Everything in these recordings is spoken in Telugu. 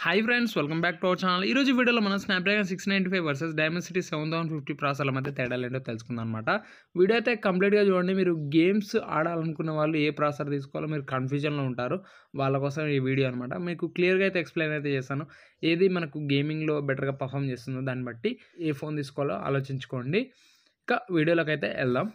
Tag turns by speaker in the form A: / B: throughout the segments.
A: hi friends welcome back to our channel ఈ రోజు వీడియోలో మనం Snapdragon six ninety five versus Dimensity seven thousand fifty ప్రాసెసర్ల మధ్య తేడాలు ఏంటో తెలుసుకుందాం అనమాట వీడియో అయితే కంప్లీట్గా చూడండి మీరు గేమ్స్ ఆడాలనుకున్న వాళ్ళు ఏ ప్రాసెసర్ తీసుకోవాలో మీరు కన్ఫ్యూజన్లో ఉంటారు వాళ్ళ కోసం ఈ వీడియో అనమాట మీకు క్లియర్గా అయితే ఎక్స్ప్లెయిన్ అయితే చేస్తాను ఏది మనకు గేమింగ్లో బెటర్గా పర్ఫామ్ చేస్తుందో దాన్ని బట్టి ఏ ఫోన్ తీసుకోవాలో ఆలోచించుకోండి ఇంకా వీడియోలోకి అయితే వెళ్దాం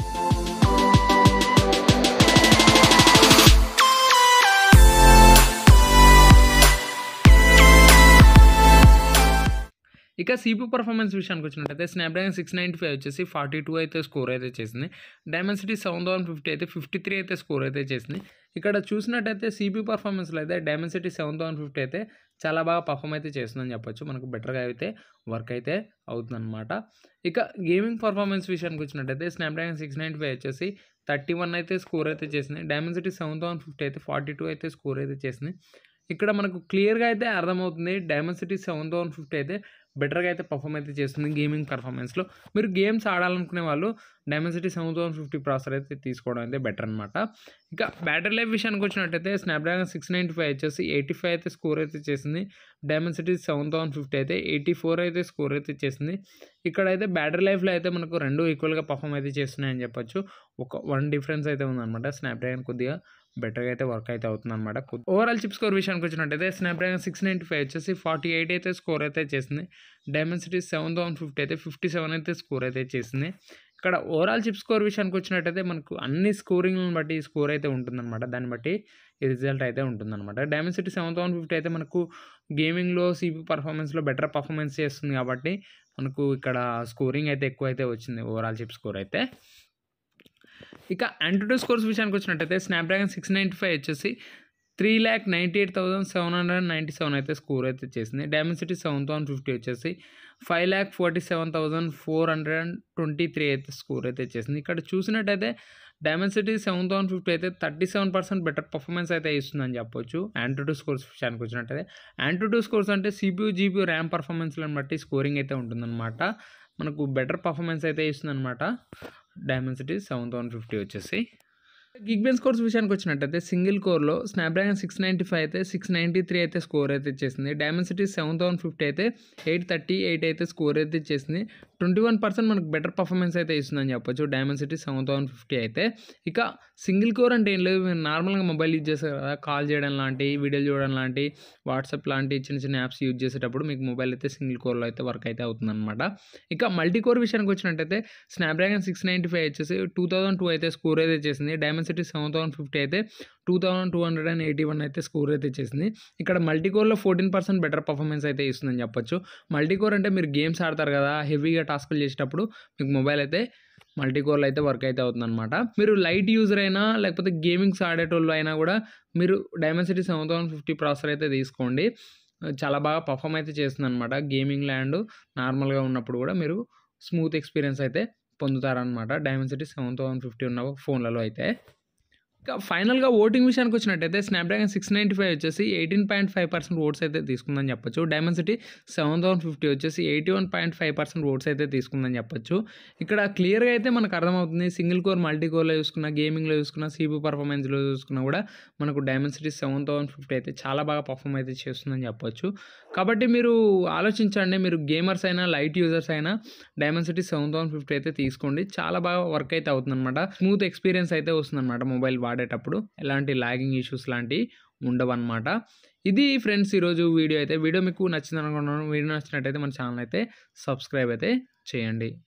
A: ఇక సిపి పర్ఫార్మెన్స్ విషయానికి వచ్చినట్టయితే స్నాప్డ్రాగన్ సిక్స్ నైంటీ ఫైవ్ వచ్చేసి ఫార్టీ టూ అయితే స్కోర్ అయితే చేసింది డైమెన్సిటీ సెవెన్ థౌసండ్ ఫిఫ్టీ అయితే ఫిఫ్టీ త్రీ అయితే స్కోర్ అయితే చేసింది ఇక్కడ చూసినట్టయితే సిపి పర్ఫార్మెన్స్లో అయితే డైమెన్సిటీ సెవెన్ థౌసండ్ ఫిఫ్టీ అయితే చాలా బాగా పర్ఫామ్ అయితే చేస్తుందని చెప్పొచ్చు మనకు బెటర్గా అయితే వర్క్ అయితే అవుతుందన్నమాట ఇక గేమింగ్ పర్ఫార్మెన్స్ విషయానికి వచ్చినట్టయితే స్నాప్డ్రాగన్ సిక్స్ నైంటీ ఫైవ్ వచ్చేసి థర్టీ వన్ అయితే స్కోర్ అయితే చేసింది డైమెన్సిటీ సెవెన్ థౌసండ్ ఫిఫ్టీ అయితే ఫార్టీ టూ అయితే స్కోర్ అయితే చేసింది ఇక్కడ మనకు క్లియర్గా అయితే అర్థమవుతుంది డైమెన్సిటీ సెవెన్ థౌసండ్ ఫిఫ్టీ అయితే బెటర్గా అయితే పర్ఫామ్ అయితే చేస్తుంది గేమింగ్ పర్ఫార్మెన్స్లో మీరు గేమ్స్ ఆడాలనుకునే వాళ్ళు Dimensity seven thousand fifty processor అయితే తీసుకోవడం అయితే బెటర్ అనమాట ఇక బ్యాటరీ లైఫ్ విషయానికి వచ్చినట్టయితే స్నాప్డ్రాగన్ సిక్స్ నైంటీ ఫైవ్ వచ్చేసి ఎయిటీ ఫైవ్ అయితే స్కోర్ అయితే చేసింది డైమెన్సిటీ సెవెన్ థౌసండ్ ఫిఫ్టీ అయితే ఎయిటీ ఫోర్ అయితే స్కోర్ అయితే చేసింది ఇక్కడైతే బ్యాటరీ లైఫ్లో అయితే మనకు రెండు ఈక్వల్గా పర్ఫామ్ అయితే చేస్తున్నాయని చెప్పొచ్చు ఒక వన్ డిఫరెన్స్ అయితే ఉందన్నమాట స్నాప్డ్రాగన్ కొద్దిగా బెటర్గా అయితే వర్క్ అయితే అవుతుంది అనమాట ఓవరాల్ చిప్ స్కోర్ విషయానికి వచ్చినట్టయితే స్నాప్డ్రాగన్ సిక్స్ నైంటీ ఫైవ్ వచ్చేసి ఫార్టీ ఎయిట్ అయితే స్కోర్ అయితే చేసింది డైమెన్సిటీ సెవెన్ థౌసండ్ ఫిఫ్టీ అయితే ఫిఫ్టీ సెవెన్ అయితే స్కోర్ అయితే చేసింది ఇక్కడ ఓవరాల్ చిప్ స్కోర్ విషయానికి వచ్చినట్టయితే మనకు అన్ని స్కోరింగ్లను బట్టి స్కోర్ అయితే ఉంటుందన్నమాట దాన్ని బట్టి ఈ రిజల్ట్ అయితే ఉంటుందన్నమాట డైమెన్సిటీ సెవెన్ థౌసండ్ ఫిఫ్టీ అయితే మనకు గేమింగ్లో సిపి పర్ఫార్మెన్స్లో బెటర్ పర్ఫార్మెన్స్ చేస్తుంది కాబట్టి మనకు ఇక్కడ స్కోరింగ్ అయితే ఎక్కువ అయితే వచ్చింది ఓవరాల్ చిప్ స్కోర్ అయితే ఇక యాంటీటూ స్కోర్స్ విషయానికి వచ్చినట్టయితే స్నాప్డ్రాగన్ సిక్స్ నైంటీ ఫైవ్ వచ్చేసి three lakh ninety eight thousand seven hundred ninety seven అయితే స్కోర్ అయితే చేసింది డైమెన్సిటీ సెవెన్ థౌసండ్ ఫిఫ్టీ వచ్చేసి five lakh forty seven thousand four hundred and twenty three అయితే స్కోర్ అయితే చేసింది ఇక్కడ చూసినట్టయితే డైమెన్సిటీ సెవెన్ థౌసండ్ ఫిఫ్టీ అయితే thirty seven percent better performance అయితే ఇస్తుందని చెప్పొచ్చు యాంటూ స్కోర్స్ విషయానికి వచ్చినట్టయితే యాంటూ స్కోర్స్ అంటే సిపియూ జీపీయూ ర్యామ్ పర్ఫార్మెన్స్లను బట్టి స్కోరింగ్ అయితే ఉంటుందన్నమాట మనకు బెటర్ పర్ఫార్మెన్స్ అయితే ఇస్తుందన్నమాట డైమెన్సిటీ సెవెన్ థౌసండ్ ఫిఫ్టీ వచ్చేసి గిగ్బెన్ స్కోర్స్ విషయానికి వచ్చినట్టయితే సింగిల్ కోర్లో స్నాప్డ్రాగన్ సిక్స్ నైంటీ ఫైవ్ అయితే సిక్స్ నైంటీ త్రీ అయితే స్కోర్ అయితే చేసింది డైమెన్సిటీ సెవెన్ థౌసండ్ ఫిఫ్టీ అయితే ఎయిట్ థర్టీ ఎయిట్ అయితే స్కోర్ అయితే చేసింది ట్వంటీ వన్ పర్సెంట్ మనకు బెటర్ పర్ఫార్మెన్స్ అయితే ఇస్తుందని చెప్పొచ్చు డైమెన్సిటీ సెవెన్ థౌసండ్ ఫిఫ్టీ అయితే ఇక సింగిల్ కోర్ అంటే ఏం లేదు మీరు నార్మల్గా మొబైల్ యూజ్ చేస్తారు కదా కాల్ చేయడం లాంటి వీడియోలు చూడడం లాంటి వాట్సాప్ లాంటి చిన్న చిన్న యాప్స్ యూజ్ చేసేటప్పుడు మీకు మొబైల్ అయితే సింగిల్ కోర్లో అయితే వర్క్ అయితే అవుతుందన్నమాట ఇక మల్టీ కోర్ విషయానికి వచ్చినట్టయితే స్నాప్డ్రాగన్ సిక్స్ నైంటీ ఫైవ్ వచ్చేసి టూ థౌసండ్ టూ అయితే స్కోర్ అయితే చేసింది డైమెన్సిటీ సెవెన్ థౌసండ్ ఫిఫ్టీ అయితే two thousand two hundred and eighty one అయితే స్కోర్ అయితే చేసింది ఇక్కడ మల్టీ కోర్లో ఫోర్టీన్ పర్సెంట్ బెటర్ పర్ఫార్మెన్స్ అయితే ఇస్తుందని చెప్పొచ్చు మల్టీ కోర్ అంటే మీరు గేమ్స్ ఆడతారు కదా హెవీగా టాస్క్లు చేసేటప్పుడు మీకు మొబైల్ అయితే మల్టీ కోర్లో అయితే వర్క్ అయితే అవుతుందన్నమాట మీరు లైట్ యూజర్ అయినా లేకపోతే గేమింగ్స్ ఆడేటోళ్ళు అయినా కూడా మీరు Dimensity seven thousand fifty processor అయితే తీసుకోండి చాలా బాగా పర్ఫామ్ అయితే చేస్తుంది అనమాట గేమింగ్ ల్యాండ్ నార్మల్గా ఉన్నప్పుడు కూడా మీరు స్మూత్ ఎక్స్పీరియన్స్ అయితే పొందుతారనమాట డైమెన్సిటీ సెవెన్ థౌసండ్ ఫిఫ్టీ ఉన్న ఫోన్లలో అయితే ఇంకా ఫైనల్గా ఓటింగ్ విషయానికి వచ్చినట్టయితే స్నాప్డ్రాగన్ సిక్స్ నైంటీ ఫైవ్ వచ్చేసి eighteen point five percent votes అయితే తీసుకుందని చెప్పొచ్చు డైమెన్సిటీ సెవెన్ థౌసండ్ ఫిఫ్టీ వచ్చేసి eighty one point five percent votes అయితే తీసుకుందని చెప్పొచ్చు ఇక్కడ క్లియర్గా అయితే మనకు అర్థమవుతుంది సింగిల్ కోర్ మల్టీ కోర్లో చూసుకున్న గేమింగ్లో చూసుకున్న సిబి పర్ఫార్మెన్స్లో చూసుకున్నా కూడా మనకు డైమెన్సిటీ సెవెన్ థౌసండ్ ఫిఫ్టీ అయితే చాలా బాగా పర్ఫామ్ అయితే చేస్తుందని చెప్పొచ్చు కాబట్టి మీరు ఆలోచించండి మీరు గేమర్స్ అయినా లైట్ యూజర్స్ అయినా డైమెన్సిటీ సెవెన్ థౌసండ్ ఫిఫ్టీ అయితే తీసుకోండి చాలా బాగా వర్క్ అయితే అవుతుందన్నమాట స్మూత్ ఎక్స్పీరియన్స్ అయితే వస్తుందన్నమాట మొబైల్ వాడేటప్పుడు ఎలాంటి లాగింగ్ ఇష్యూస్ లాంటివి ఉండవన్నమాట ఇది ఫ్రెండ్స్ ఈరోజు వీడియో అయితే వీడియో మీకు నచ్చింది అనుకుంటున్నాను వీడియో నచ్చినట్టయితే మన ఛానల్ అయితే సబ్స్క్రైబ్ అయితే చేయండి